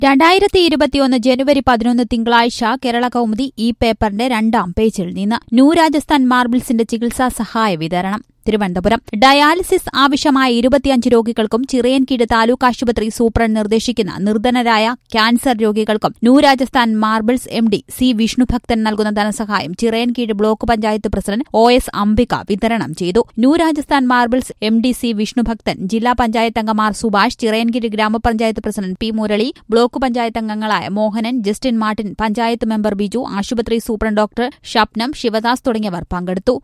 രണ്ടായിരത്തി ഇരുപത്തിയൊന്ന് ജനുവരി പതിനൊന്ന് തിങ്കളാഴ്ച കേരള കൗമുദി ഈ പേപ്പറിന്റെ രണ്ടാം പേജിൽ നിന്ന് ന്യൂ രാജസ്ഥാൻ മാർബിൾസിന്റെ ചികിത്സാ സഹായ വിതരണം തിരുവനന്തപുരം ഡയാലിസിസ് ആവശ്യമായ ഇരുപത്തിയഞ്ച് രോഗികൾക്കും ചിറയൻകീഴ് താലൂക്ക് ആശുപത്രി സൂപ്രണ്ട് നിർദ്ദേശിക്കുന്ന നിർധനരായ ക്യാൻസർ രോഗികൾക്കും new Rajasthan marbles M D C Vishnubhakthan നൽകുന്ന ധനസഹായം Chirayinkeezhu block panchayat president O S Ambika വിതരണം ചെയ്തു new Rajasthan marbles M D C Vishnubhakthan ജില്ലാ പഞ്ചായത്ത് അംഗമാർ സുഭാഷ് ചിറയൻകീഴ് ഗ്രാമപഞ്ചായത്ത് president P Murali block panchayat അംഗങ്ങളായ മോഹനൻ ജസ്റ്റിൻ മാർട്ടിൻ പഞ്ചായത്ത് മെമ്പർ ബിജു ആശുപത്രി സൂപ്രണ്ട് ഡോക്ടർ ഷപ്നം ശിവദാസ് തുടങ്ങിയവർ പങ്കെടുത്തു